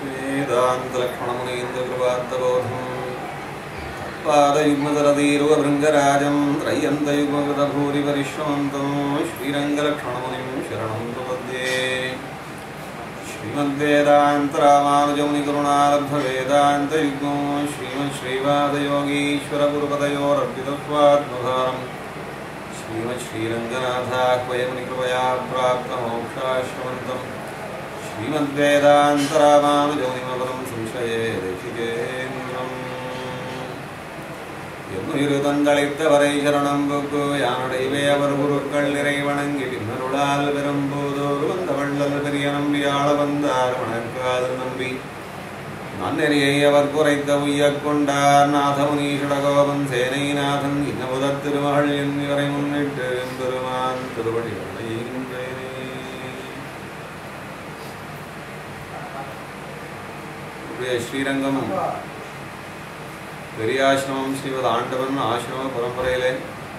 वेदान्तलक्ष्मणमुनीन्द्रकृपान्तबोधम् पादयुग्मदरदीर्वभृङ्गराजं त्रय्यन्तयुग्मगतभूरिपरिश्रमन्तं श्रीरङ्गलक्ष्मणमुनिं शरणं प्रपद्ये श्रीमद्वेदान्तरामानुजमुनिकरुणालब्धवेदान्तयुग्मो श्रीमच्छ्रीवादयोगीश्वरगुरुपदयोरर्पितस्वात्मभारम् श्रीमच्छ्रीरङ्गनाथाह्वयमुनिकृपया प्राप्तमोक्षाश्रमन्तम् श्रीमद्वेदान्तरामानुजमुनिमपदं संशये देशिकेन्द्रम् எம்முயிருதந்தளித்தவரை சரணம் புக்கு யானுடைவே அவர் குருக்கள் நிறை வணங்கி பின்னருளால் பெரும்போதோர் வந்த வள்ளல் பெரிய நம்பியாள வந்தார் வணக்காது நம்பி மன்னரியை அவர் குறைத்த உய்யக் கொண்டார் நாதமுனீஷடகோபன் சேனைநாதன் இன்னமுதத் திருமகள் என் இவரை முன்னிட்டு பெருமான் திருவடி அடைகின்றேனே ஸ்ரீரங்கம் பெரியாசிரமம் ஸ்ரீமத் ஆண்டவன் ஆசிரம பரம்பரையிலே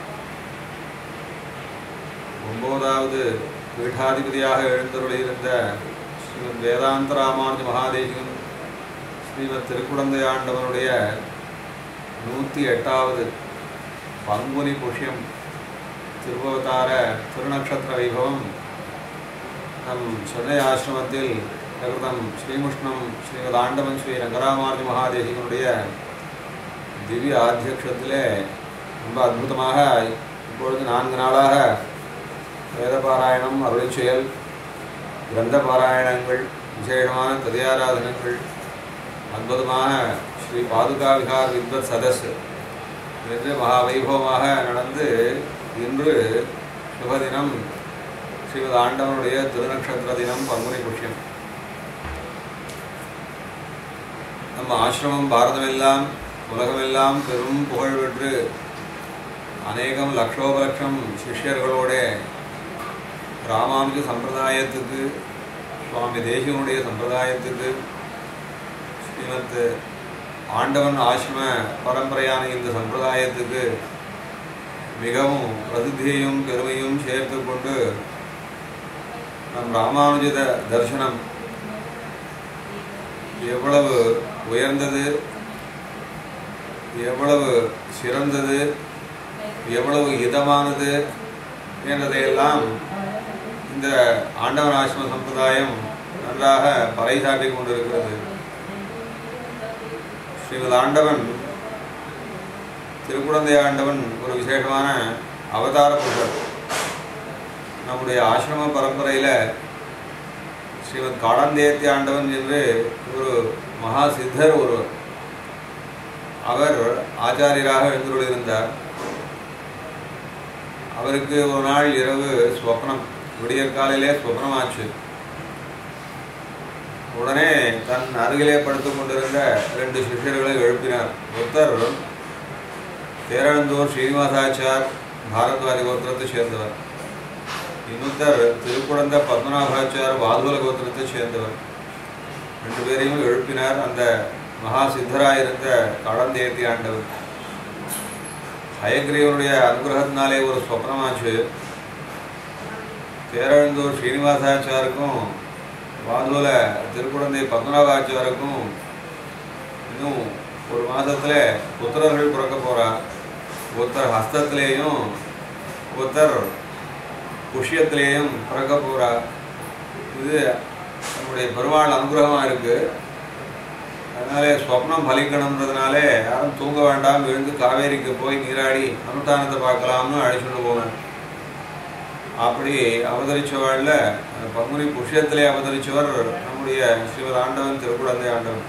ஒன்பதாவது பீடாதிபதியாக எழுந்தருளியிருந்த ஸ்ரீமத் வேதாந்த ராமானுஜ மகாதேசிகன் ஸ்ரீமத் திருக்குடந்தை ஆண்டவனுடைய நூற்றி எட்டாவது பங்குனி புஷ்யம் திருவவதார திருநக்ஷத்திர வைபவம் நம் சென்னை ஆசிரமத்தில் பிரகிருதம் ஸ்ரீமுஷ்ணம் ஸ்ரீமத் ஆண்டவன் ஸ்ரீ ரங்கராமானுஜ மகாதேசிகனுடைய திவ்ய ஆத்தியக்ஷத்திலே ரொம்ப அற்புதமாக இப்பொழுது நான்கு நாளாக வேத பாராயணம் அருளிச் செயல் கிரந்த பாராயணங்கள் விசேஷமான ததியாராதனங்கள் அற்புதமாக ஸ்ரீ பாதுகா விகார் வித்வத் சதஸ் என்று மகா வைபவமாக நடந்து இன்று சுபதினம் ஸ்ரீமத் ஆண்டவனுடைய திருநக்ஷத்திர தினம் பங்குனி புஷ்யம் நம்ம ஆசிரமம் பாரதமெல்லாம் உலகமெல்லாம் பெரும் புகழ் பெற்று அநேகம் லட்சோபலட்சம் சிஷ்யர்களோட ராமானுஜ சம்பிரதாயத்துக்கு சுவாமி தேசிகனுடைய சம்பிரதாயத்துக்கு ஸ்ரீமத் ஆண்டவன் ஆசிரம பரம்பரையான இந்த சம்பிரதாயத்துக்கு மிகவும் பிரசித்தியையும் பெருமையும் சேர்த்து கொண்டு நம் ராமானுஜ தரிசனம் எவ்வளவு உயர்ந்தது எவ்வளவு சிறந்தது எவ்வளவு இதமானது என்றதையெல்லாம் இந்த ஆண்டவன் ஆசிரம சம்பிரதாயம் நன்றாக பறைசாட்டி கொண்டிருக்கிறது ஸ்ரீமத் ஆண்டவன் திருக்குழந்தை ஆண்டவன் ஒரு விசேஷமான அவதார புருஷர் நம்முடைய ஆசிரம பரம்பரையில் ஸ்ரீமத் காடந்தேத்தி ஆண்டவன் என்று ஒரு மகா சித்தர் ஒருவர் அவர் ஆச்சாரியராக எழுந்துள்ளிருந்தார் அவருக்கு ஒரு நாள் இரவு ஸ்வப்னம் விடியற் காலையிலே ஸ்வப்னமாச்சு உடனே தன் அருகிலே படுத்துக் கொண்டிருந்த ரெண்டு சிஷ்யர்களை எழுப்பினார் ஒருத்தர் தேரழந்தூர் ஸ்ரீனிவாசாச்சார் பாரத்வாரி கோத்திரத்தை சேர்ந்தவர் இன்னொருத்தர் திருக்குழந்த பத்மநாபாச்சார் வாதுவல கோத்திரத்தை சேர்ந்தவர் ரெண்டு பேரையும் எழுப்பினார் அந்த மகா சித்தராயிருந்த கடந்தேத்தி ஆண்டவர் ஹயக்ரீவனுடைய அனுகிரகத்தினாலே ஒரு சொப்னமாச்சு தேரழந்தூர் ஸ்ரீனிவாசாச்சாருக்கும் வாதுவல திருக்குழந்தை பத்மநாபாச்சாருக்கும் இன்னும் ஒரு மாதத்துல புத்திரர்கள் பிறக்க போறா ஒருத்தர் ஹஸ்தத்திலேயும் ஒருத்தர் புஷ்யத்திலேயும் பிறக்க போறா இது நம்முடைய பெருமாள் அனுகிரகமாக இருக்கு அதனாலே ஸ்வப்னம் பலிக்கணுன்றதுனாலே யாரும் தூங்க வேண்டாம் எழுந்து காவேரிக்கு போய் நீராடி அனுஷ்டானத்தை பார்க்கலாம்னு அழைச்சிட்டு போனேன் அப்படி அவதரிச்சவாழ்ல பங்குனி புஷ்யத்திலே அவதரிச்சவர் நம்முடைய ஸ்ரீமத் ஆண்டவன் திருக்குழந்தை ஆண்டவன்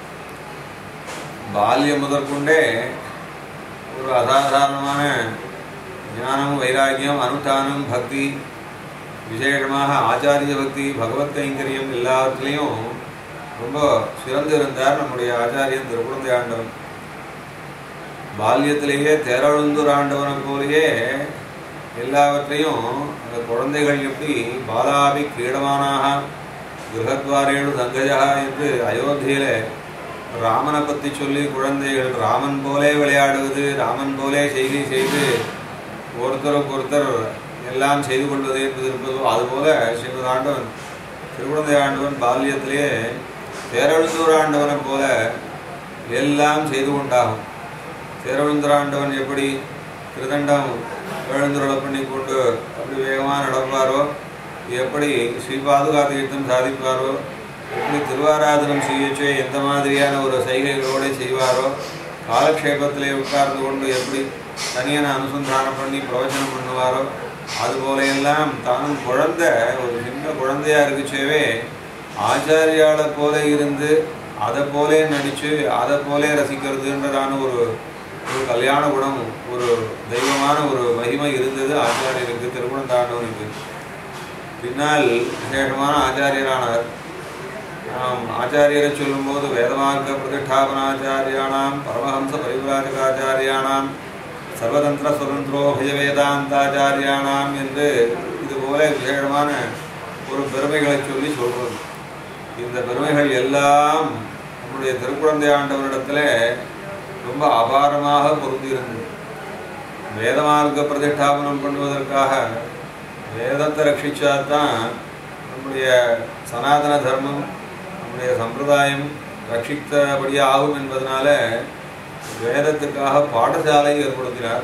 பால்யம் முதற்கொண்டே ஒரு அசாதாரணமான ஞானம் வைராக்கியம் அனுஷ்டானம் பக்தி விசேஷமாக ஆச்சாரிய பக்தி பகவத் கைங்கரியம் எல்லாத்துலேயும் ரொம்ப சிறந்து இருந்தார் நம்முடைய ஆச்சாரியன் திருக்குழந்தை ஆண்டவன் பால்யத்திலேயே தேரழுந்தூர் ஆண்டவனை போலேயே எல்லாவற்றையும் அந்த குழந்தைகள் எப்படி பாலாபி கிரீடமானாக கிரகத்வாரேடு சங்கஜா என்று அயோத்தியில ராமனை பற்றி சொல்லி குழந்தைகள் ராமன் போலே விளையாடுவது ராமன் போலே செய்கை செய்து ஒருத்தருக்கு ஒருத்தர் எல்லாம் செய்து கொள்வது என்பது இருப்பதோ அதுபோல ஸ்ரீமத் ஆண்டவன் திருக்குழந்தை ஆண்டவன் பால்யத்திலேயே தேரழுந்தூராண்டவனை போல எல்லாம் செய்து கொண்டாகும் தேரழுந்தூராண்டவன் எப்படி திருதண்டம் எழுந்துருளை பண்ணி கொண்டு அப்படி வேகமாக நடப்பாரோ எப்படி ஸ்ரீபாதுகா தீர்த்தம் சாதிப்பாரோ எப்படி திருவாராதனம் செய்யச்சே எந்த மாதிரியான ஒரு சைகைகளோடு செய்வாரோ காலக்ஷேபத்திலே உட்கார்ந்து கொண்டு எப்படி தனியான அனுசந்தானம் பண்ணி பிரவச்சனம் பண்ணுவாரோ அதுபோல எல்லாம் தானும் குழந்தை ஒரு சின்ன குழந்தையா இருக்குச்சேவே ஆச்சாரியாளை போல இருந்து அதை போலே நடிச்சு அதை போலே ரசிக்கிறதுன்றதான ஒரு ஒரு கல்யாண குணம் ஒரு தெய்வமான ஒரு மகிமை இருந்தது ஆச்சாரியருக்கு திருக்குணந்தாண்டவனுக்கு பின்னால் விசேஷமான ஆச்சாரியரானார் நாம் ஆச்சாரியரை சொல்லும்போது வேதமார்க்க பிரதிஷ்டாபனாச்சாரியானாம் பரமஹம்ச பரிவிராஜகாச்சாரியானாம் சர்வதந்திர சுதந்திரோ பஜவேதாந்தாச்சாரியானாம் என்று இதுபோல விசேஷமான ஒரு பெருமைகளை சொல்லி சொல்றது இந்த பெருமைகள் எல்லாம் நம்முடைய திருக்குழந்தை ஆண்டவரிடத்துல ரொம்ப அபாரமாக பொருந்தியிருந்தது வேதமார்க்க பிரதிஷ்டாபனம் பண்ணுவதற்காக வேதத்தை ரட்சிச்சாதான் நம்முடைய சனாதன தர்மம் நம்முடைய சம்பிரதாயம் ரட்சித்தபடி ஆகும் என்பதனால வேதத்துக்காக பாடசாலை ஏற்படுத்தினார்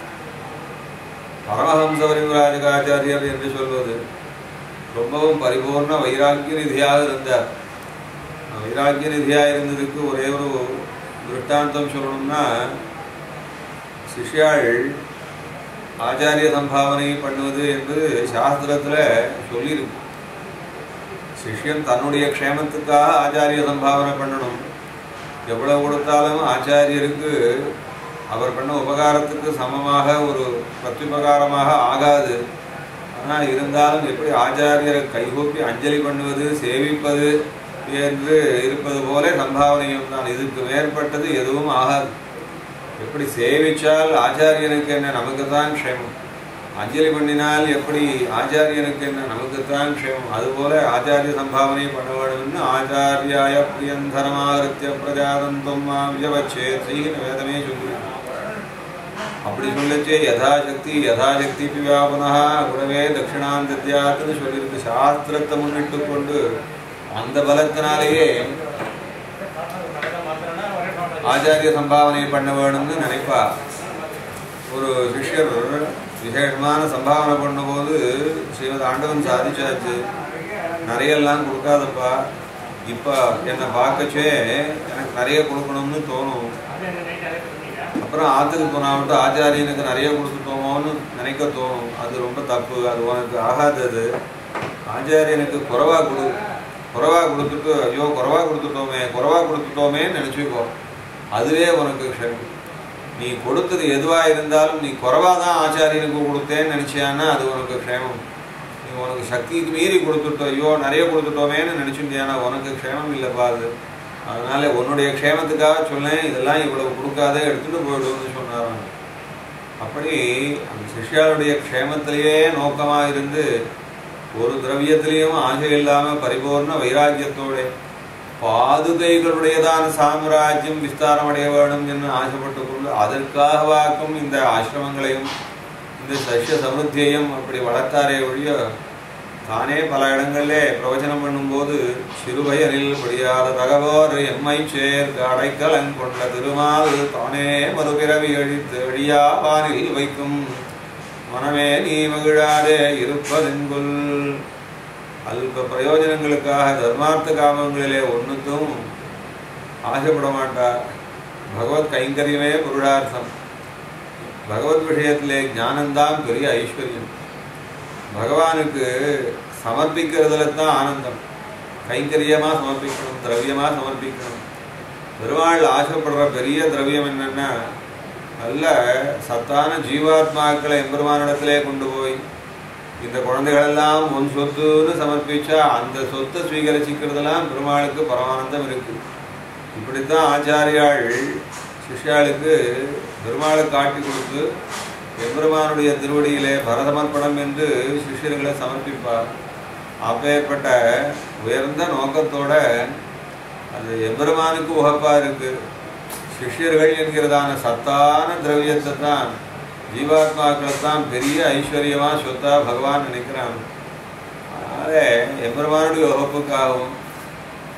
பரமஹம்ச பரிவராஜகாச்சாரியர் என்று சொல்வது ரொம்பவும் பரிபூர்ண வைராக்கிய நிதியாக இருந்தார் வைராக்கிய நிதியாக இருந்ததுக்கு ஒரே ஒரு திருஷ்டாந்தம் சொல்லணும்னா சிஷ்யாள் ஆச்சாரிய சம்பாவனை பண்ணுவது என்று சாஸ்திரத்துல சொல்லியிருக்கு சிஷ்யன் தன்னுடைய க்ஷேமத்துக்காக ஆச்சாரிய சம்பாவனை பண்ணணும் எவ்வளவு கொடுத்தாலும் ஆச்சாரியருக்கு அவர் பண்ண உபகாரத்துக்கு சமமாக ஒரு பிரத்யுபகாரமாக ஆகாது ஆனால் இருந்தாலும் எப்படி ஆச்சாரியரை கைகூப்பி அஞ்சலி பண்ணுவது சேவிப்பது என்று இருப்பது போல சம்பாவனையும் தான் இதுக்கு மேற்பட்டது எதுவும் ஆகாது எப்படி சேவிச்சால் ஆச்சாரியனுக்கு என்ன நமக்கு தான் க்ஷேமம் அஞ்சலி பண்ணினால் எப்படி ஆச்சாரியனுக்கு என்ன நமக்கு தான் க்ஷேமம் அதுபோல ஆச்சாரிய சம்பாவனை பண்ண வேணும்னு ஆச்சாரியாய பிரியந்தரமாகிருத்திய பிரஜாதந்தம் விஜவச்சே ஸ்ரீன வேதமே சொல்லி அப்படி சொல்லச்சே யதாசக்தி யதாசக்தி வியாபனா குணவே தட்சிணாந்தத்யாத்துன்னு சொல்லியிருக்கு சாஸ்திரத்தை முன்னிட்டு கொண்டு அந்த பலத்தினாலேயே ஆச்சாரிய சம்பாவனை பண்ண வேணும்னு நினைப்பா ஒரு சிஷ்யர் விசேஷமான சம்பாவனை பண்ணும்போது ஸ்ரீமத் ஆண்டவன் சாதிச்சாச்சு நிறையெல்லாம் கொடுக்காதப்பா இப்போ என்னை பார்க்கச்சே எனக்கு நிறைய கொடுக்கணும்னு தோணும் அப்புறம் ஆற்றுக்கு போனாவிட்டு ஆச்சாரியனுக்கு நிறைய கொடுத்துட்டோமோன்னு நினைக்க தோணும் அது ரொம்ப தப்பு அது உனக்கு ஆகாதது ஆச்சாரியனுக்கு குறைவா கொடு குறைவா கொடுத்துட்டு ஐயோ குறைவா கொடுத்துட்டோமே குறைவா கொடுத்துட்டோமேன்னு நினச்சிக்கோ அதுவே உனக்கு க்ஷமம் நீ கொடுத்தது எதுவாக இருந்தாலும் நீ குறைவாக தான் ஆச்சாரியனுக்கு கொடுத்தேன்னு நினச்சியான்னா அது உனக்கு க்ஷேமம் நீ உனக்கு சக்திக்கு மீறி கொடுத்துட்டோம் ஐயோ நிறைய கொடுத்துட்டோமேன்னு நினச்சிட்டியானா உனக்கு க்ஷேமம் இல்லைப்பா அது அதனால உன்னுடைய க்ஷேமத்துக்காக சொன்னேன் இதெல்லாம் இவ்வளவு கொடுக்காத எடுத்துட்டு போயிடும்னு சொன்னாராம் அப்படி அந்த சிஷ்யாளுடைய க்ஷேமத்திலேயே நோக்கமாக இருந்து ஒரு திரவியத்திலையும் ஆசை இல்லாமல் பரிபூர்ண வைராக்கியத்தோட பாதுகைகளுடையதான சாம்ராஜ்யம் விஸ்தாரம் அடைய வேணும் என்று ஆசைப்பட்டு கொண்டு அதற்காக வாக்கும் இந்த ஆசிரமங்களையும் இந்த சஷ்ய சமிருத்தியையும் அப்படி வளர்த்தாரே ஒழிய தானே பல இடங்களிலே பிரவச்சனம் பண்ணும்போது சிறுபயனில் படியாத தகவோர் எம்மை சேர் அடைக்கலன் கொண்ட திருமால் தானே மறுபிறவி அழித்து அழியா வானில் வைக்கும் மனமே நீ மகிழாதே இருப்பதென்குல் அல்ப பிரயோஜனங்களுக்காக தர்மார்த்த காமங்களிலே ஒன்றுக்கும் ஆசைப்பட மாட்டார் பகவத் கைங்கரியமே புருஷார்த்தம் பகவத் விஷயத்திலே ஞானம்தான் பெரிய ஐஸ்வர்யம் பகவானுக்கு சமர்ப்பிக்கிறதுல தான் ஆனந்தம் கைங்கரியமாக சமர்ப்பிக்கணும் திரவியமாக சமர்ப்பிக்கணும் பெருமாள் ஆசைப்படுற பெரிய திரவியம் என்னன்னா நல்ல சத்தான ஜீவாத்மாக்களை எம்பெருமானிடத்திலே கொண்டு போய் இந்த குழந்தைகளெல்லாம் உன் சொத்துன்னு சமர்ப்பிச்சா அந்த சொத்தை ஸ்வீகரிச்சிக்கிறதெல்லாம் பெருமாளுக்கு பரமானந்தம் இருக்கு இப்படித்தான் ஆச்சாரியாள் சிஷ்யாளுக்கு பெருமாளை காட்டி கொடுத்து எம்பெருமானுடைய திருவடியிலே பரதமர்ப்பணம் என்று சிஷ்யர்களை சமர்ப்பிப்பார் அப்பேற்பட்ட உயர்ந்த நோக்கத்தோட அது எம்பெருமானுக்கு உகப்பா இருக்கு சிஷ்யர்கள் என்கிறதான சத்தான திரவியத்தை தான் ஜீவாத்மாக்களை தான் பெரிய ஐஸ்வர்யமா சொத்தா பகவான் நினைக்கிறான் அதனால எம்பெருமானுடைய உகப்புக்காகவும்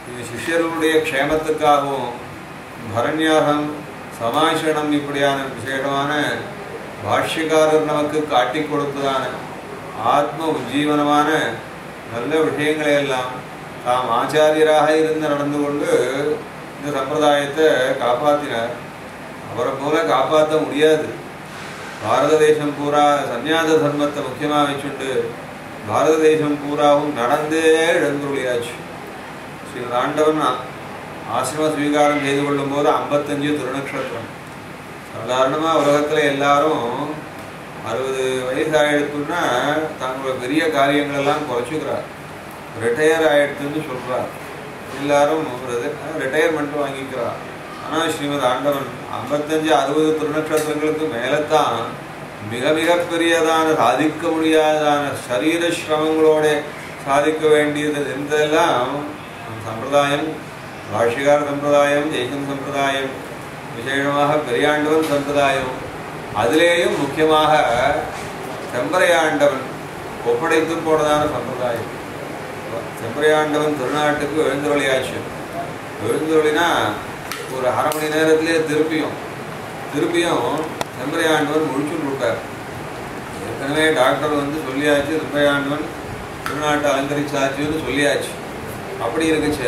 இது சிஷ்யர்களுடைய க்ஷேமத்துக்காகவும் பரண்யாகம் சமாசனம் இப்படியான விசேஷமான பாஷ்யக்காரர் நமக்கு காட்டி கொடுத்ததான ஆத்ம உஜ்ஜீவனமான நல்ல விஷயங்களை எல்லாம் தாம் ஆச்சாரியராக இருந்து நடந்து கொண்டு இந்த சம்பிரதாயத்தை காப்பாற்றினார் அவரை போல காப்பாற்ற முடியாது பாரத தேசம் பூரா சந்நியாச தர்மத்தை முக்கியமாக வச்சுண்டு பாரத தேசம் பூராவும் நடந்தே எழுந்துள்ளியாச்சு ஸ்ரீ ஆண்டவன் ஆசிரம ஸ்வீகாரம் செய்து கொள்ளும் போது ஐம்பத்தஞ்சு திருநக்ஷத்திரம் சாதாரணமாக உலகத்தில் எல்லாரும் அறுபது வயசு ஆயிடுத்துன்னா தங்களோட பெரிய காரியங்கள் எல்லாம் குறைச்சிக்கிறார் ரிட்டையர் ஆயிடுத்துன்னு சொல்கிறார் எல்லாரும் ரிட்டையர்மெண்ட் வாங்கிக்கிறார் ஆனால் ஸ்ரீமத் ஆண்டவன் ஐம்பத்தஞ்சு அறுபது திருநட்சத்திரங்களுக்கு மேலே தான் மிக மிக பெரியதான சாதிக்க முடியாதான சரீர சிரமங்களோட சாதிக்க வேண்டியது என்றெல்லாம் சம்பிரதாயம் பாஷிகார சம்பிரதாயம் ஜெய்சன் சம்பிரதாயம் விசேஷமாக பெரியாண்டவன் சம்பிரதாயம் அதிலேயும் முக்கியமாக செம்பரையாண்டவன் ஒப்படைத்து போனதான சம்பிரதாயம் செம்பரையாண்டவன் திருநாட்டுக்கு எழுந்தருளியாச்சு எழுந்தருளினா ஒரு அரை மணி நேரத்திலே திருப்பியும் திருப்பியும் செம்பரையாண்டவன் முடிச்சுட்டு விட்டார் ஏற்கனவே டாக்டர் வந்து சொல்லியாச்சு செம்பரையாண்டவன் திருநாட்டை அலங்கரிச்சாச்சுன்னு சொல்லியாச்சு அப்படி இருக்குச்சே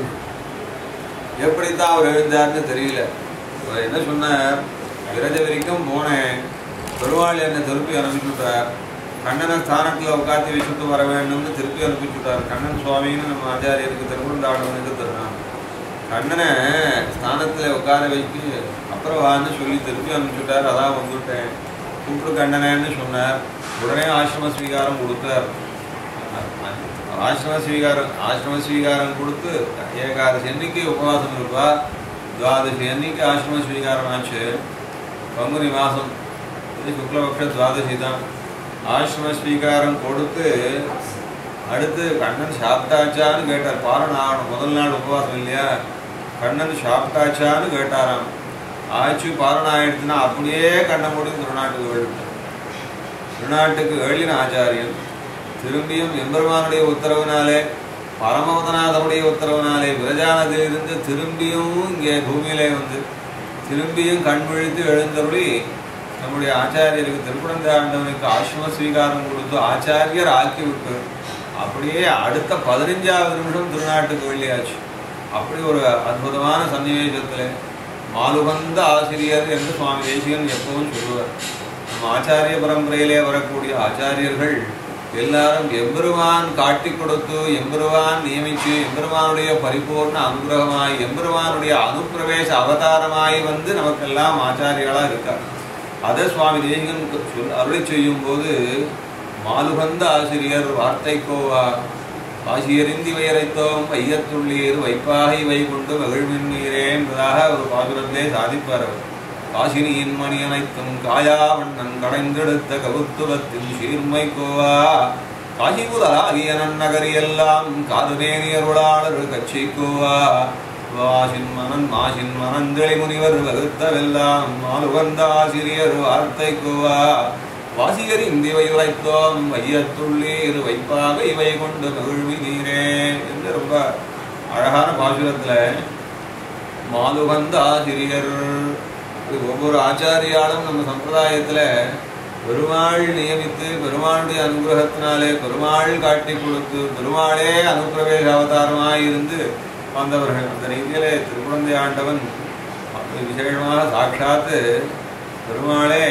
எப்படித்தான் அவர் எழுந்தார்னு தெரியல அவர் என்ன சொன்னார் விரஜ வரைக்கும் போனேன் பெருவாள் என்னை திருப்பி அனுப்பிச்சுட்டார் கண்ணனை ஸ்தானத்தில் உட்காந்து வச்சுட்டு வர வேண்டும்னு திருப்பி அனுப்பிச்சுட்டார் கண்ணன் சுவாமின்னு நம்ம ஆச்சாரியருக்கு திருக்குண்டாடவனுக்கு தருனான் கண்ணனை ஸ்தானத்தில் உட்கார வச்சு அப்புறம் வான்னு சொல்லி திருப்பி அனுப்பிச்சுட்டார் அதான் வந்துட்டேன் கூப்பிட்டு கண்ணனேன்னு சொன்னார் உடனே ஆசிரம ஸ்வீகாரம் கொடுத்தார் ஆசிரம ஸ்வீகாரம் ஆசிரம ஸ்வீகாரம் கொடுத்து ஏகாதசி அன்னைக்கு உபவாசம் இருப்பா துவாதசி அன்னைக்கு ஆசிரம ஸ்வீகாரம் ஆச்சு பங்குனி மாதம் இது சுக்லபக்ஷ துவாதசி தான் ஆசிரம ஸ்வீகாரம் கொடுத்து அடுத்து கண்ணன் சாப்பிட்டாச்சான்னு கேட்டார் பாலன் ஆகணும் முதல் நாள் உபவாசம் இல்லையா கண்ணன் சாப்பிட்டாச்சான்னு கேட்டாராம் ஆச்சு பாலன் ஆயிடுச்சுன்னா அப்படியே கண்ணை மூடி திருநாட்டுக்கு எழுதிட்டார் திருநாட்டுக்கு எழுதின ஆச்சாரியன் திரும்பியும் எம்பெருமானுடைய உத்தரவினாலே பரமவதநாதனுடைய உத்தரவினாலே விரஜானதிலிருந்து திரும்பியும் இங்கே பூமியிலே வந்து திரும்பியும் கண் விழித்து எழுந்தருளி நம்முடைய ஆச்சாரியருக்கு திருக்குழந்தை ஆண்டவனுக்கு ஆசிரம ஸ்வீகாரம் கொடுத்து ஆச்சாரியர் ஆக்கி விட்டு அப்படியே அடுத்த பதினஞ்சாவது நிமிஷம் திருநாட்டுக்கு வெளியாச்சு அப்படி ஒரு அற்புதமான சன்னிவேசத்தில் மாலுகந்த ஆசிரியர் என்று சுவாமி தேசிகன் எப்பவும் சொல்லுவார் நம்ம ஆச்சாரிய பரம்பரையிலே வரக்கூடிய ஆச்சாரியர்கள் எல்லாரும் எம்பெருமான் காட்டி கொடுத்து எம்பெருமான் நியமிச்சு எம்பெருமானுடைய பரிபூர்ண அனுகிரகமாய் எம்பெருமானுடைய அனுப்பிரவேச அவதாரமாய் வந்து நமக்கெல்லாம் ஆச்சாரியர்களாக இருக்கார் அதை சுவாமி தேசிகன் சொல் அருளை செய்யும் போது மாலுகந்த ஆசிரியர் வார்த்தை கோவா ஆசியரிந்தி வயரைத்தோம் வையத்துள்ளீர் வைப்பாகை வைகுண்டு மகிழ்மின்னீரே என்பதாக ஒரு பாசுரத்திலே சாதிப்பார் அவர் காசினியின் மணி அனைத்தும் காயாவண்ணன் கடைந்தெடுத்த கவுத்துவத்தின் சீர்மை கோவா காசிபுதாகிய நன்னகரி எல்லாம் காதுமேனியருளாளர் கட்சி கோவா வாசின் மனன் மாசின் மனந்தெளி முனிவர் வகுத்தவெல்லாம் மாலுவந்த ஆசிரியர் வார்த்தை கோவா வாசிகர் இந்திவை உரைத்தோம் வையத்துள்ளீர் வைப்பாக இவை கொண்டு மகிழ்வி நீரே என்று ரொம்ப அழகான பாசுரத்துல மாலுவந்த ஆசிரியர் இது ஒவ்வொரு ஆச்சாரியாலும் நம்ம சம்பிரதாயத்துல பெருமாள் நியமித்து பெருமாளுடைய அனுகிரகத்தினாலே பெருமாள் காட்டி கொடுத்து பெருமாளே அனுப்பிரவேச அவதாரமாய் இருந்து வந்தவர்கள் அந்த ரீதியிலே திருக்குழந்தை ஆண்டவன் அப்படி விசேஷமாக சாட்சாத்து பெருமாளே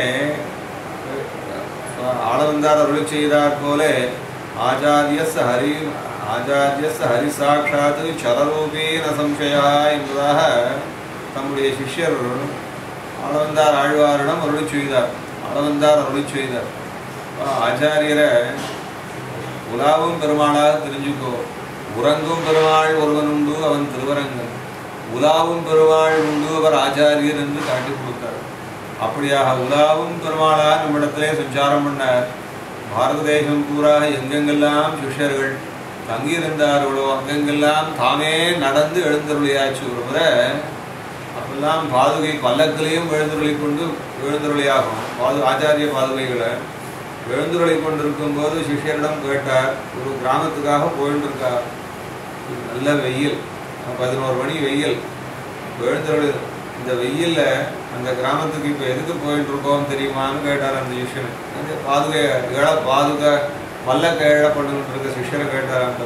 ஆளவந்தார் அருள் செய்தார் போல ஆச்சாரியஸ் ஹரி ஆச்சாரியஸ் ஹரி சாட்சாத் சரரூபேன சம்சயா என்பதாக தம்முடைய சிஷ்யர் ஆளவந்தார் ஆழ்வாரிடம் அருளி செய்தார் ஆளவந்தார் அருளி செய்தார் ஆச்சாரியரை உலாவும் பெருமாளாக தெரிஞ்சுக்கோ உறங்கும் பெருமாள் ஒருவன் உண்டு அவன் திருவரங்கன் உலாவும் பெருமாள் உண்டு அவர் ஆச்சாரியர் என்று காட்டி கொடுத்தார் அப்படியாக உலாவும் பெருமாளாக நம்மிடத்திலே சஞ்சாரம் பண்ணார் பாரத தேசம் பூரா எங்கெங்கெல்லாம் சிஷ்யர்கள் தங்கியிருந்தார்களோ அங்கெங்கெல்லாம் தாமே நடந்து எழுந்தருளியாச்சு ஒரு முறை அப்பெல்லாம் பாதுகை பல்லக்கிலையும் எழுந்தருளி கொண்டு எழுந்தருளியாகும் பாது ஆச்சாரிய பாதுகைகளை எழுந்துருளை கொண்டிருக்கும் போது சிஷ்யரிடம் கேட்டார் ஒரு கிராமத்துக்காக போயிட்டு இருக்கார் நல்ல வெயில் பதினோரு மணி வெயில் எழுந்தருள் இந்த வெயில்ல அந்த கிராமத்துக்கு இப்போ எதுக்கு போயிட்டு இருக்கோம் தெரியுமான்னு கேட்டார் அந்த சிஷ்யன் அந்த பாதுகை இழ பாதுகை வல்லக்க இழ பண்ணிட்டு இருக்க சிஷ்யரை கேட்டார் அந்த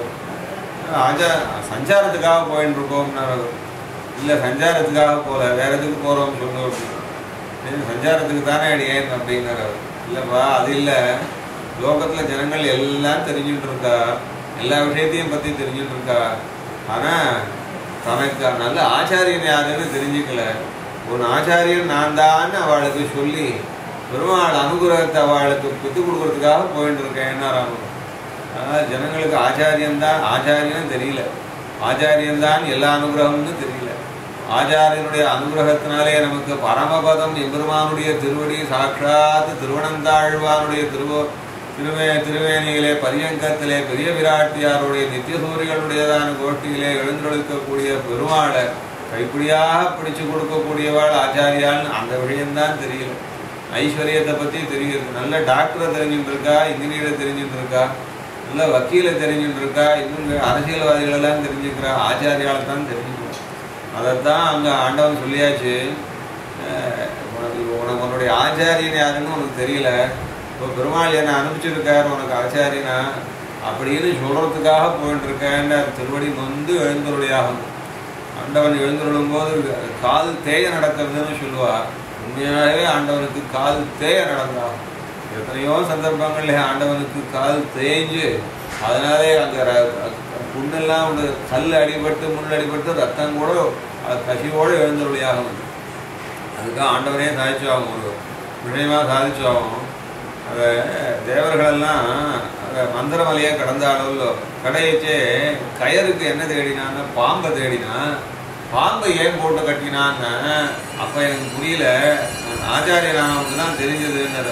ஆஜா சஞ்சாரத்துக்காக போயிட்டு இருக்கோம்னார் அவர் இல்லை சஞ்சாரத்துக்காக போகல வேற எதுக்கு போகிறோம்னு சொல்லு அப்படின்னு சஞ்சாரத்துக்கு தானே அடியேன் அப்படின்னார் அவர் இல்லைப்பா அது இல்லை லோகத்தில் ஜனங்கள் எல்லாம் தெரிஞ்சுட்டு இருக்கா எல்லா விஷயத்தையும் பற்றி தெரிஞ்சுட்டு இருக்கா ஆனால் தனக்கு நல்ல ஆச்சாரியன் யாருன்னு தெரிஞ்சுக்கல ஒரு ஆச்சாரியன் நான் தான் அவளுக்கு சொல்லி பெருமாள் அனுகிரகத்தை அவளுக்கு பித்து கொடுக்கறதுக்காக போயிட்டு இருக்கேன் ராமன் அதாவது ஜனங்களுக்கு ஆச்சாரியன் தான் ஆச்சாரியனும் தெரியல ஆச்சாரியன் தான் எல்லா அனுகிரகம்னு தெரியல ஆச்சாரியனுடைய அனுகிரகத்தினாலே நமக்கு பரமபதம் எம்பெருமானுடைய திருவடி சாட்சாத் திருவனந்தாழ்வானுடைய திருவ திருவே திருவேணியிலே பரியங்கத்திலே பெரிய விராட்டியாருடைய நித்திய சூரியனுடையதான கோஷ்டியிலே எழுந்தொழுக்கக்கூடிய பெருமாளை கைப்பிடியாக பிடிச்சு கொடுக்கக்கூடியவாள் ஆச்சாரியாள்னு அந்த விஷயம்தான் தெரியல ஐஸ்வர்யத்தை பற்றி தெரியுது நல்ல டாக்டரை தெரிஞ்சுட்டு இருக்கா இன்ஜினியரை தெரிஞ்சுட்டு இருக்கா நல்ல வக்கீலை தெரிஞ்சுட்டு இருக்கா இன்னும் அரசியல்வாதிகளெல்லாம் தெரிஞ்சுக்கிறா ஆச்சாரியால தான் தெரிஞ்சுக்கிறோம் அதைத்தான் அங்கே ஆண்டவன் சொல்லியாச்சு அஹ் உனக்கு உனக்கு உன்னுடைய ஆச்சாரியன் யாருன்னு உனக்கு தெரியல இப்போ பெருமாள் என்னை அனுப்பிச்சிருக்கார் உனக்கு ஆச்சாரியனா அப்படின்னு சொல்றதுக்காக போயிட்டு இருக்கேன்னு திருவடி நொந்து எழுந்தருடையாகும் ஆண்டவன் எழுந்துருளும் போது கால் தேய நடக்கிறதுன்னு சொல்லுவா உண்மையாகவே ஆண்டவனுக்கு கால் தேய நடந்தாகும் எத்தனையோ சந்தர்ப்பங்கள்ல ஆண்டவனுக்கு கால் தேய்ஞ்சு அதனாலே அங்கே புண்ணெல்லாம் வந்து கல் அடிபட்டு முள் அடிபட்டு ரத்தம் கூட அது கசிவோடு எழுந்தருளியாகும் அதுக்காக ஆண்டவனே சாதிச்சாகும் ஒரு விஷயமா சாதிச்சாகும் அதை தேவர்களெல்லாம் அதை மந்திரமலையை கடந்த அளவில் கடையச்சே கயருக்கு என்ன தேடினான்னு பாம்பை தேடினா பாம்பை ஏன் போட்டு கட்டினான்னு அப்போ எனக்கு புரியல ஆச்சாரியனானவனுக்கு தான் தெரிஞ்சதுன்னு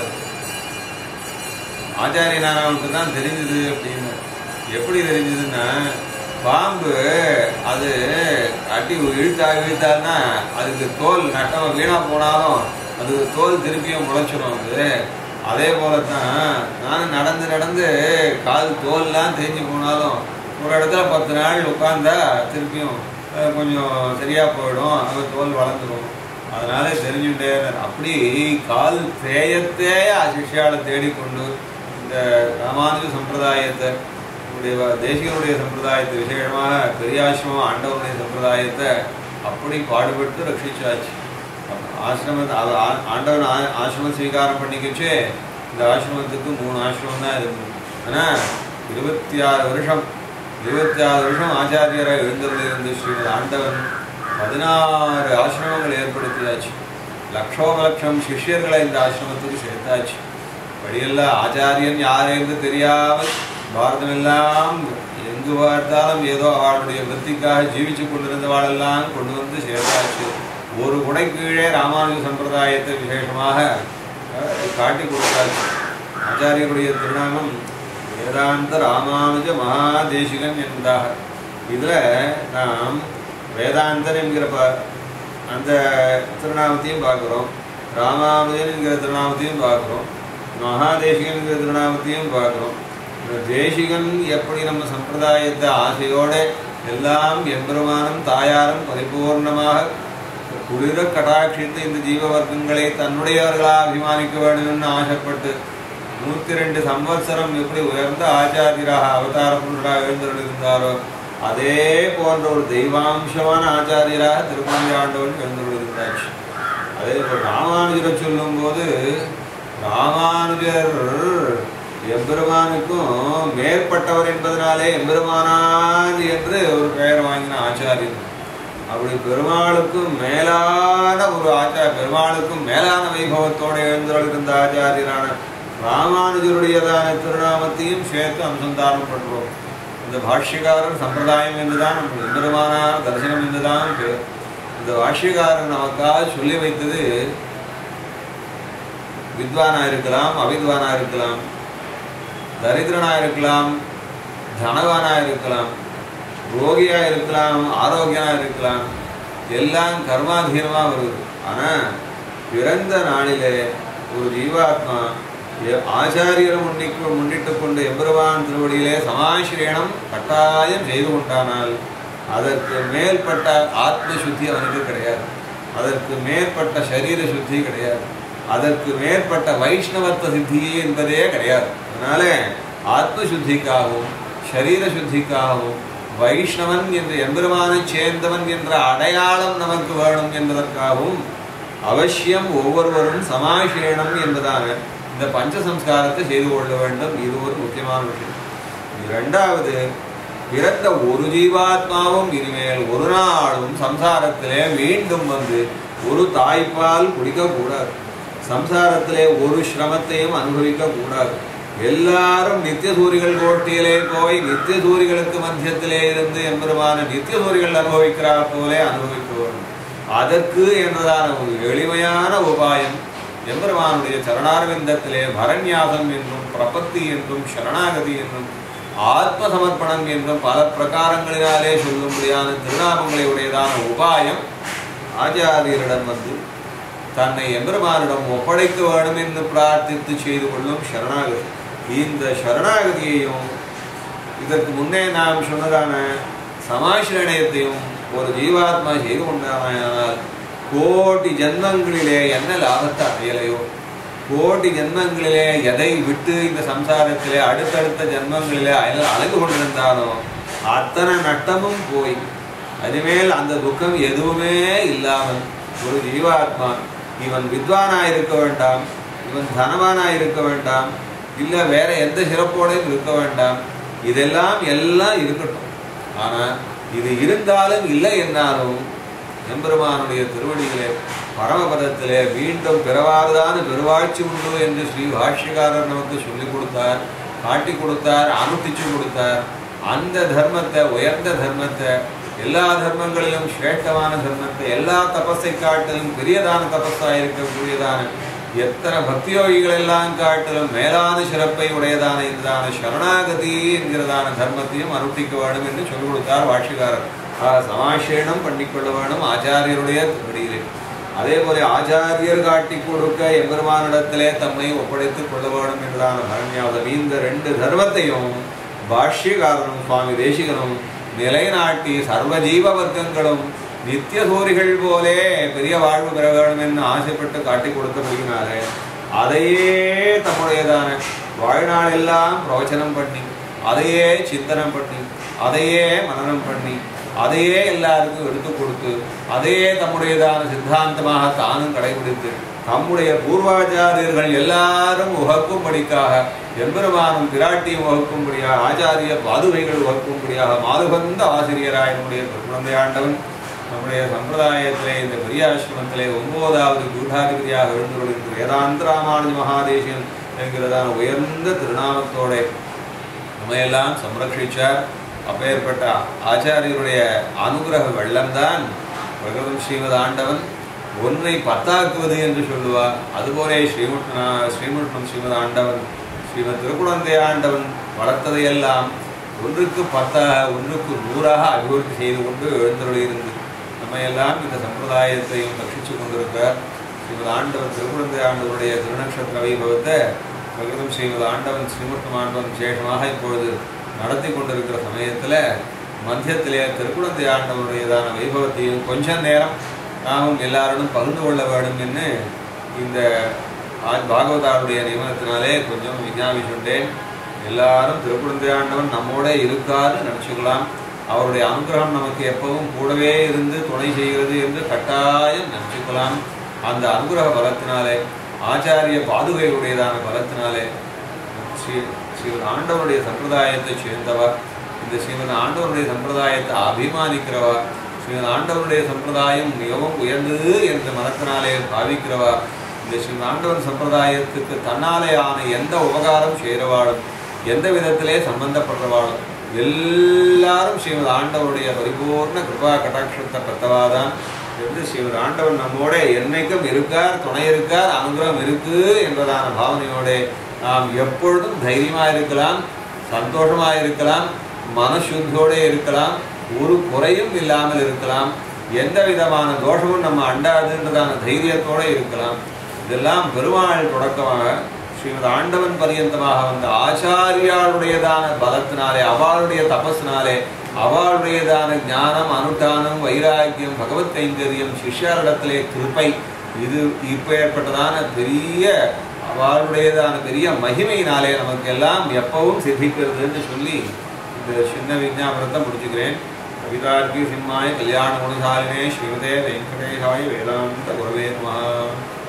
ஆச்சாரியனானவனுக்கு தான் தெரிஞ்சது அப்படின்னு எப்படி தெரிஞ்சதுன்னா பாம்பு அது அடி இழுத்தா இழுத்தான்னா அதுக்கு தோல் நட்டமா வீணா போனாலும் அது தோல் திருப்பியும் முளைச்சிடும் அது அதே போல தான் நானும் நடந்து நடந்து கால் தோல்லாம் தேஞ்சு போனாலும் ஒரு இடத்துல பத்து நாள் உட்காந்தா திருப்பியும் அஹ், கொஞ்சம் சரியா போயிடும் அது தோல் வளர்ந்துடும் அதனால தெரிஞ்சுட்டே இருந்தார். அப்படி கால் தேய தேய சிஷ்யாவை தேடிக்கொண்டு இந்த ராமானுஜ சம்பிரதாயத்தை நம்முடைய வ- தேசிகனுடைய சம்பிரதாயத்தை விசேஷமாக பெரியாசிரமம் ஆண்டவனுடைய சம்பிரதாயத்தை அப்படி பாடுபட்டு ரட்சிச்சாச்சு அப்ப ஆசிரமத்தை அவ- ஆ- ஆண்டவன் ஆ- ஆசிரமம் ஸ்வீகாரம் பண்ணிக்கிச்சு இந்த ஆசிரமத்துக்கு மூணு ஆசிரமம் தான் இருந்தது ஆனால் இருபத்தி ஆறு வருஷம் இருபத்தி ஆறு வருஷம் ஆச்சாரியராக எழுந்தருள் இருந்து ஸ்ரீமத் ஆண்டவன் பதினாறு ஆசிரமங்கள் ஏற்படுத்தியாச்சு லட்சோப லட்சம் சிஷ்யர்களை இந்த ஆசிரமத்துக்கு சேர்த்தாச்சு வழியெல்லாம் ஆச்சாரியன் யார் என்று தெரியாமல் பாரதமெல்லாம் எங்கு பார்த்தாலும் ஏதோ அவளுடைய விருத்திக்காக ஜீவிச்சு கொண்டிருந்தவாளெல்லாம் கொண்டு வந்து சேர்த்தாச்சு ஒரு குடை கீழே ராமானுஜ சம்பிரதாயத்தை விசேஷமாக அஹ், காட்டி கொடுத்தாச்சு ஆச்சாரியருடைய திருநாமம் வேதாந்த ராமானுஜ மகாதேசிகன் என்பதாக இதில் நாம் வேதாந்தன் என்கிற ப அந்த திருநாமத்தையும் பார்க்குறோம் ராமானுஜன் என்கிற திருநாமத்தையும் பார்க்குறோம் மகாதேசிகன் என்கிற திருநாமத்தையும் பார்க்குறோம் இந்த தேசிகன் எப்படி நம்ம சம்பிரதாயத்தை ஆசையோடு எல்லாம் எம்பெருமானும் தாயாரும் பரிபூர்ணமாக குளிர கடாட்சித்து இந்த ஜீவ வர்க்கங்களை தன்னுடையவர்களாக அபிமானிக்க வேண்டும்னு ஆசைப்பட்டு நூத்தி ரெண்டு சம்வத்சரம் எப்படி உயர்ந்த ஆச்சாரியராக அவதார புருஷராக எழுந்தருளிருந்தாரோ அதே போன்ற ஒரு தெய்வாம்சமான ஆச்சாரியராக திருப்பதி ஆண்டவன் எழுந்தருளிருந்தாச்சு அதே இப்போ ராமானுஜரை சொல்லும்போது ராமானுஜர் எம்பெருமானுக்கும் மேற்பட்டவர் என்பதனாலே எம்பெருமானார் என்று ஒரு பெயர் வாங்கின ஆச்சாரியன் அப்படி பெருமாளுக்கும் மேலான ஒரு ஆச்சார பெருமாளுக்கும் மேலான வைபவத்தோடு எழுந்தருள் இருந்த ஆச்சாரியரான ராமானுஜருடையதான திருநாமத்தையும் சேர்த்து அனுசந்தானம் பண்றோம் இந்த பாஷ்யக்காரர் சம்பிரதாயம் என்றுதான் நம்ம எம்பெருமானார் தரிசனம் என்றுதான் பேர் இந்த பாஷ்யக்காரர் நமக்காக சொல்லி வைத்தது வித்வானா இருக்கலாம் அவித்வானா இருக்கலாம் தரித்திரனா இருக்கலாம் தனவானா இருக்கலாம் ரோகியா இருக்கலாம் ஆரோக்கியனா இருக்கலாம் எல்லாம் கர்மாதீனமா வருது ஆனா பிறந்த நாளிலே ஒரு ஜீவாத்மா எ- ஆச்சாரியரை முன்னிக்கு முன்னிட்டு கொண்டு எம்பெருமான் திருவடியிலே சமாசிரியனம் கட்டாயம் செய்து கொண்டானால் அதற்கு மேற்பட்ட ஆத்ம சுத்தி அவனுக்கு கிடையாது அதற்கு மேற்பட்ட சரீர சுத்தி கிடையாது அதற்கு மேற்பட்ட வைஷ்ணவத்துவ சித்தி என்பதே கிடையாது அதனால ஆத்ம சுத்திக்காகவும் சரீர சுத்திக்காகவும் வைஷ்ணவன் என்று எம்பெருமானை சேர்ந்தவன் என்ற அடையாளம் நமக்கு வேணும் என்பதற்காகவும் அவசியம் ஒவ்வொருவரும் சமாசேனம் என்பதான இந்த பஞ்ச சம்ஸ்காரத்தை செய்து கொள்ள வேண்டும் இது ஒரு முக்கியமான விஷயம் இரண்டாவது பிறந்த ஒரு ஜீவாத்மாவும் இனிமேல் ஒரு நாளும் சம்சாரத்திலே மீண்டும் வந்து ஒரு தாய்ப்பால் குடிக்கக்கூடாது சம்சாரத்திலே ஒரு சிரமத்தையும் அனுபவிக்க கூடாது எல்லாரும் நித்திய சூரிகள் கோட்டியிலே போய் நித்திய சூரிகளுக்கு மத்தியத்திலே இருந்து எம்பெருமான நித்திய சூரிகள் அனுபவிக்கிறார் போலே அனுபவிக்க வேண்டும் அதற்கு என்றதான ஒரு எளிமையான உபாயம் எம்பெருமானுடைய சரணாரவிந்தத்திலே பரண்யாசம் என்றும் பிரபத்தி என்றும் சரணாகதி என்றும் ஆத்ம சமர்ப்பணம் என்றும் பல பிரகாரங்களினாலே சொல்லும்படியான திருநாமங்களை உடையதான உபாயம் ஆச்சாரியரிடம் வந்து தன்னை எம்பெருமானிடம் ஒப்படைக்க வேண்டும் என்று பிரார்த்தித்து செய்து கொள்ளும் சரணாகதி இந்த சரணாகதியையும் இதற்கு முன்னே நாம் சொன்னதான சமாசிரணயத்தையும் ஒரு ஜீவாத்மா செய்து கொண்டானால் கோடி ஜென்மங்களிலே என்ன லாபத்தை அடையலையோ கோடி ஜென்மங்களிலே எதை விட்டு இந்த சம்சாரத்திலே அடுத்தடுத்த ஜென்மங்களிலே அல- அலைந்து கொண்டிருந்தானோ அத்தனை நட்டமும் போய் அதுமேல் அந்த துக்கம் எதுவுமே இல்லாமல் ஒரு ஜீவாத்மா இவன் வித்வானா இருக்க வேண்டாம் இவன் தனவானா இருக்க வேண்டாம் இல்ல வேற எந்த சிறப்போடையும் இருக்க வேண்டாம் இதெல்லாம் எல்லாம் இருக்கட்டும் ஆனா இது இருந்தாலும் இல்லை என்னாலும் எம்பெருமானுடைய திருவடிகளே பரமபதத்திலே மீண்டும் பிறவாறுதான் பெருவாழ்ச்சி உண்டு என்று ஸ்ரீ பாஷ்யக்காரர் நமக்கு சொல்லிக் கொடுத்தார் காட்டி கொடுத்தார் அனுஷ்டிச்சு கொடுத்தார் அந்த தர்மத்தை உயர்ந்த தர்மத்தை எல்லா தர்மங்களிலும் சிரேஷ்டமான தர்மத்தை எல்லா தபஸை காட்டிலும் பெரியதான தபஸா இருக்கக்கூடியதான எத்தனை பக்தியோகிகள் எல்லாம் காட்டிலும் மேலான சிறப்பை உடையதான இதுதான சரணாகதி என்கிறதான தர்மத்தையும் அனுஷ்டிக்க வேண்டும் என்று சொல்லிக் கொடுத்தார் பாஷ்யக்காரர் ஆக சமாசேனம் பண்ணிக்கொள்ள வேணும் ஆச்சாரியருடைய திருவடியிலே அதே போல ஆச்சாரியர் காட்டி கொடுக்க எம்பெருமானிடத்திலே தம்மை ஒப்படைத்துக் கொள்ள வேண்டும் என்றதான பரண்யாவதம் இந்த ரெண்டு தர்மத்தையும் பாஷ்யகாரனும் சுவாமி தேசிகனும் நிலைநாட்டி சர்வ ஜீவ வர்க்கங்களும் நித்திய சூரிகள் போலே பெரிய வாழ்வு பெற வேண்டும் என்று ஆசைப்பட்டு காட்டி கொடுத்தபடியினாலே அதையே தம்முடையதான வாழ்நாள் எல்லாம் பிரவச்சனம் பண்ணி அதையே சிந்தனம் பண்ணி அதையே மனனம் பண்ணி அதையே எல்லாருக்கும் எடுத்து கொடுத்து அதையே தம்முடையதான சித்தாந்தமாக தானும் கடைபிடித்து தம்முடைய பூர்வாச்சாரியர்கள் எல்லாரும் உகக்கும்படிக்காக எம்பெருமானும் பிராட்டியும் உகக்கும்படியாக ஆச்சாரிய பாதுகைகள் உகக்கும்படியாக மாதுபந்த ஆசிரியராய் நம்முடைய குழந்தையாண்டவன் நம்முடைய சம்பிரதாயத்திலே இந்த பெரியாசிரமத்திலே ஒன்பதாவது கூட்டாதிபதியாக எழுந்துள்ள வேதாந்த ராமானுஜ மகாதேசியன் என்கிறதான உயர்ந்த திருநாமத்தோட நம்மையெல்லாம் சம்ரட்சிச்சார் அப்பேற்பட்ட ஆச்சாரியருடைய அனுகிரக வெள்ளம்தான் பிரகதம் ஸ்ரீமத் ஆண்டவன் ஒன்றை பத்தாக்குவது என்று சொல்லுவார் அதுபோலே ஸ்ரீமுட்னா ஸ்ரீமுட்டம் ஸ்ரீமத் ஆண்டவன் ஸ்ரீமத் திருக்குழந்தை ஆண்டவன் வளர்த்ததையெல்லாம் ஒன்றுக்கு பத்தாக ஒன்றுக்கு நூறாக அபிவிருத்தி செய்து கொண்டு எழுந்தருளியிருந்து நம்மையெல்லாம் இந்த சம்பிரதாயத்தையும் ரட்சித்து கொண்டிருக்கிறார் ஸ்ரீமத் ஆண்டவன் திருக்குழந்தை ஆண்டவனுடைய திருநக்ஷத்திர வைபவத்தை பிரகிருதம் ஸ்ரீமத் ஆண்டவன் ஸ்ரீமுட்டம் ஆண்டவன் விசேஷமாக இப்பொழுது நடத்தி கொண்டிருக்கிற சமயத்தில் மத்தியத்திலே திருக்குழந்தை ஆண்டவனுடையதான வைபவத்தையும் கொஞ்ச நேரம் நாமும் எல்லாரோடும் பகிர்ந்து கொள்ள வேண்டும் என்று இந்த ஆ- பாகவதாருடைய நியமனத்தினாலே கொஞ்சம் விஞ்ஞாபிச்சுட்டேன் எல்லாரும் திருக்குழந்தை ஆண்டவன் நம்மோட இருக்காருன்னு நினச்சிக்கலாம் அவருடைய அனுகிரகம் நமக்கு எப்பவும் கூடவே இருந்து துணை செய்கிறது என்று கட்டாயம் நினச்சிக்கலாம் அந்த அனுகிரக பலத்தினாலே ஆச்சாரிய பாதுகையுடையதான பலத்தினாலே ஸ்ரீ ஸ்ரீமன் ஆண்டவருடைய சம்பிரதாயத்தை சேர்ந்தவா இந்த ஸ்ரீமன் ஆண்டவருடைய சம்பிரதாயத்தை அபிமானிக்கிறவா ஸ்ரீமன் ஆண்டவருடைய சம்பிரதாயம் மிகவும் உயர்ந்தது என்று மனத்தினாலே பாவிக்கிறவா இந்த ஸ்ரீமன் ஆண்டவன் சம்பிரதாயத்துக்கு தன்னாலே ஆன எந்த உபகாரம் செய்கிறவாளும் எந்த விதத்திலே சம்பந்தப்படுறவாளும் எல்லாரும் ஸ்ரீமத் ஆண்டவருடைய பரிபூர்ண கிருபா கட்டாட்சத்தை பெற்றவாதான் என்று ஸ்ரீமத் ஆண்டவன் நம்மோட என்னைக்கும் இருக்கார் துணை இருக்கார் அனுகிரகம் இருக்கு என்பதான பாவனையோட நாம் எப்பொழுதும் தைரியமாக இருக்கலாம் சந்தோஷமாக இருக்கலாம் மனசுத்தியோடு இருக்கலாம் ஒரு குறையும் இல்லாமல் இருக்கலாம் எந்த விதமான தோஷமும் நம்ம அண்டாதுன்றதான தைரியத்தோடு இருக்கலாம் இதெல்லாம் பெருமாள் தொடக்கமாக ஸ்ரீமத் ஆண்டவன் பரியந்தமாக வந்த ஆச்சாரியாளுடையதான பலத்தினாலே அவளுடைய தபஸினாலே அவளுடையதான ஞானம் அனுஷ்டானம் வைராக்கியம் பகவத் கைங்கரியம் சிஷ்யாரிடத்திலே கிருபை இது இப்போ ஏற்பட்டதான பெரிய அவளுடையதான பெரிய மகிமையினாலே நமக்கு எல்லாம் எப்பவும் சித்திக்கிறதுன்னு சொல்லி இந்த சின்ன விஞ்ஞாபனத்தை முடிச்சுக்கிறேன் கவிதார்கி சிம்மாய கல்யாண குணசாலினே ஸ்ரீமதே வெங்கடேஷாய வேதாந்த குரவே நமஹ